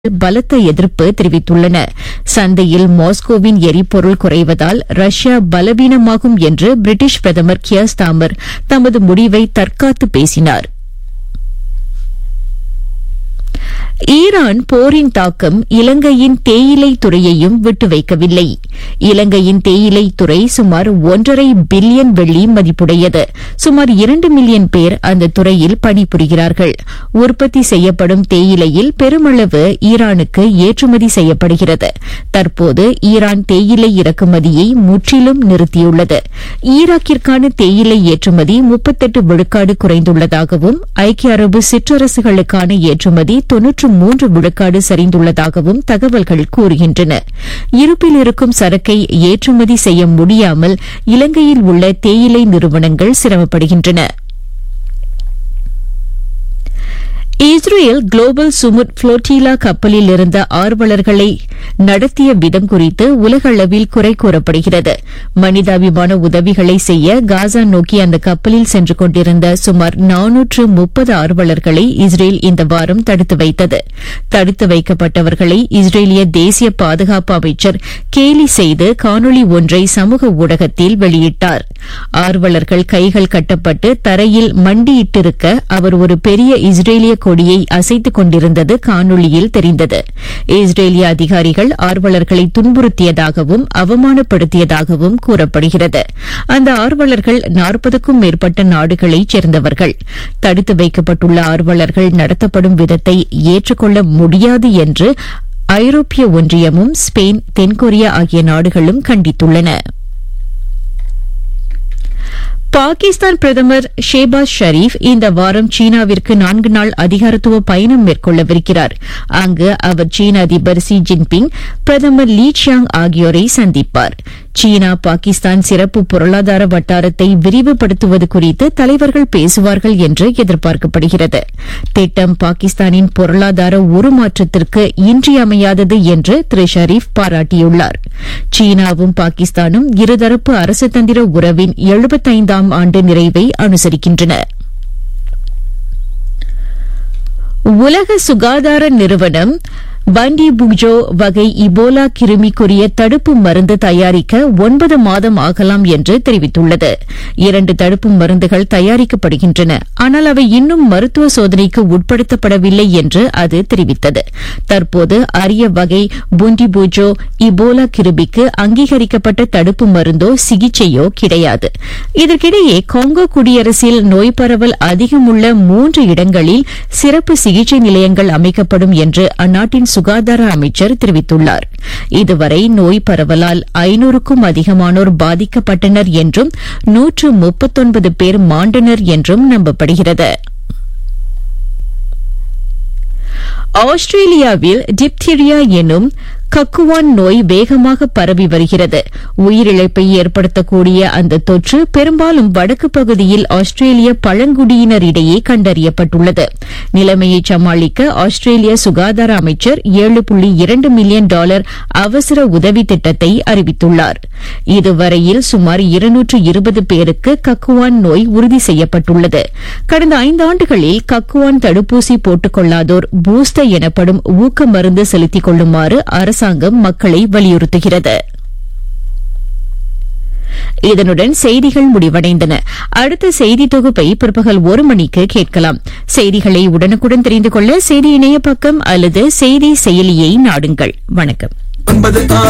பலத்த எதிர்ப்பு தெரிவித்துள்ளன சந்தையில் மாஸ்கோவின் எரிபொருள் குறைவதால் ரஷ்யா பலவீனமாகும் என்று பிரிட்டிஷ் பிரதமர் கியர் ஸ்தாமர் தமது முடிவை தற்காத்து பேசினார் ஈரான் போரின் தாக்கம் இலங்கையின் தேயிலை துறையையும் விட்டு வைக்கவில்லை இலங்கையின் தேயிலை துறை சுமார் ஒன்றரை பில்லியன் வெள்ளி மதிப்புடையது சுமார் இரண்டு மில்லியன் பேர் அந்த துறையில் பணிபுரிகிறார்கள் உற்பத்தி செய்யப்படும் தேயிலையில் பெருமளவு ஈரானுக்கு ஏற்றுமதி செய்யப்படுகிறது தற்போது ஈரான் தேயிலை இறக்குமதியை முற்றிலும் நிறுத்தியுள்ளது ஈராக்கிற்கான தேயிலை ஏற்றுமதி முப்பத்தெட்டு விழுக்காடு குறைந்துள்ளதாகவும் ஐக்கிய அரபு சிற்றரசுகளுக்கான ஏற்றுமதி தொன்னூற்று மூன்று விழுக்காடு சரிந்துள்ளதாகவும் தகவல்கள் கூறுகின்றன இருப்பில் இருக்கும் சரக்கை ஏற்றுமதி செய்ய முடியாமல் இலங்கையில் உள்ள தேயிலை நிறுவனங்கள் சிரமப்படுகின்றன இஸ்ரேல் குளோபல் சுமுட் புளோட்டிலா கப்பலில் இருந்த ஆர்வலர்களை நடத்திய விதம் குறித்து உலக அளவில் குறை கூறப்படுகிறது மனிதாபிமான உதவிகளை செய்ய காசா நோக்கி அந்த கப்பலில் சென்று கொண்டிருந்த சுமார் நானூற்று முப்பது ஆர்வலர்களை இஸ்ரேல் இந்த வாரம் தடுத்து வைத்தது தடுத்து வைக்கப்பட்டவர்களை இஸ்ரேலிய தேசிய பாதுகாப்பு அமைச்சர் கேலி செய்து காணொலி ஒன்றை சமூக ஊடகத்தில் வெளியிட்டார் ஆர்வலர்கள் கைகள் கட்டப்பட்டு தரையில் மண்டியிட்டிருக்க அவர் ஒரு பெரிய இஸ்ரேலிய கொடியை அசைத்துக் கொண்டிருந்தது காணொலியில் தெரிந்தது இஸ்ரேலிய அதிகாரிகள் ஆர்வலர்களை துன்புறுத்தியதாகவும் அவமானப்படுத்தியதாகவும் கூறப்படுகிறது அந்த ஆர்வலர்கள் நாற்பதுக்கும் மேற்பட்ட நாடுகளைச் சேர்ந்தவர்கள் தடுத்து வைக்கப்பட்டுள்ள ஆர்வலர்கள் நடத்தப்படும் விதத்தை ஏற்றுக்கொள்ள முடியாது என்று ஐரோப்பிய ஒன்றியமும் ஸ்பெயின் தென்கொரியா ஆகிய நாடுகளும் கண்டித்துள்ளன பாகிஸ்தான் பிரதமர் ஷேபாஸ் ஷரீப் இந்த வாரம் சீனாவிற்கு நான்கு நாள் அதிகாரத்துவ பயணம் மேற்கொள்ளவிருக்கிறார் அங்கு அவர் சீன அதிபர் ஷி ஜின்பிங் பிரதமர் லீ சியாங் ஆகியோரை சந்திப்பார் சீனா பாகிஸ்தான் சிறப்பு பொருளாதார வட்டாரத்தை விரிவுபடுத்துவது குறித்து தலைவர்கள் பேசுவார்கள் என்று எதிர்பார்க்கப்படுகிறது திட்டம் பாகிஸ்தானின் பொருளாதார உருமாற்றத்திற்கு இன்றியமையாதது என்று திரு ஷரீப் பாராட்டியுள்ளார் சீனாவும் பாகிஸ்தானும் இருதரப்பு அரசுதந்திர உறவின் எழுபத்தைந்தாம் ஆண்டு நிறைவை அனுசரிக்கின்றன உலக சுகாதார நிறுவனம் பண்டி புக்ஜோ வகை இபோலா கிருமிக்குரிய தடுப்பு மருந்து தயாரிக்க ஒன்பது மாதம் ஆகலாம் என்று தெரிவித்துள்ளது இரண்டு தடுப்பு மருந்துகள் தயாரிக்கப்படுகின்றன ஆனால் அவை இன்னும் மருத்துவ சோதனைக்கு உட்படுத்தப்படவில்லை என்று அது தெரிவித்தது தற்போது அரிய வகை புண்டி புஜோ இபோலா கிருமிக்கு அங்கீகரிக்கப்பட்ட தடுப்பு மருந்தோ சிகிச்சையோ கிடையாது இதற்கிடையே காங்கோ குடியரசில் நோய் பரவல் அதிகமுள்ள மூன்று இடங்களில் சிறப்பு சிகிச்சை நிலையங்கள் அமைக்கப்படும் என்று அந்நாட்டின் சுகாதார அமைச்சர் தெரிவித்துள்ளார் இதுவரை நோய் பரவலால் ஐநூறுக்கும் அதிகமானோர் பாதிக்கப்பட்டனர் என்றும் நூற்று முப்பத்தொன்பது பேர் மாண்டனர் என்றும் நம்பப்படுகிறது ஆஸ்திரேலியாவில் டிப்தீரியா எனும் கக்குவான் நோய் வேகமாக பரவி வருகிறது உயிரிழப்பை ஏற்படுத்தக்கூடிய அந்த தொற்று பெரும்பாலும் வடக்கு பகுதியில் ஆஸ்திரேலிய பழங்குடியினரிடையே கண்டறியப்பட்டுள்ளது நிலைமையை சமாளிக்க ஆஸ்திரேலிய சுகாதார அமைச்சர் ஏழு புள்ளி இரண்டு மில்லியன் டாலர் அவசர உதவி திட்டத்தை அறிவித்துள்ளார் இதுவரையில் சுமார் இருநூற்று இருபது பேருக்கு கக்குவான் நோய் உறுதி செய்யப்பட்டுள்ளது கடந்த ஐந்தாண்டுகளில் கக்குவான் தடுப்பூசி போட்டுக் கொள்ளாதோர் பூஸ்டர் எனப்படும் ஊக்க மருந்து செலுத்திக் கொள்ளுமாறு அரசாங்கம் மக்களை வலியுறுத்துகிறது இதனுடன் செய்திகள் முடிவடைந்தன அடுத்த செய்தி தொகுப்பை பிற்பகல் ஒரு மணிக்கு கேட்கலாம் செய்திகளை உடனுக்குடன் தெரிந்து கொள்ள செய்தி இணைய பக்கம் அல்லது செய்தி செயலியை நாடுங்கள் வணக்கம் ஒன்பது ஆறு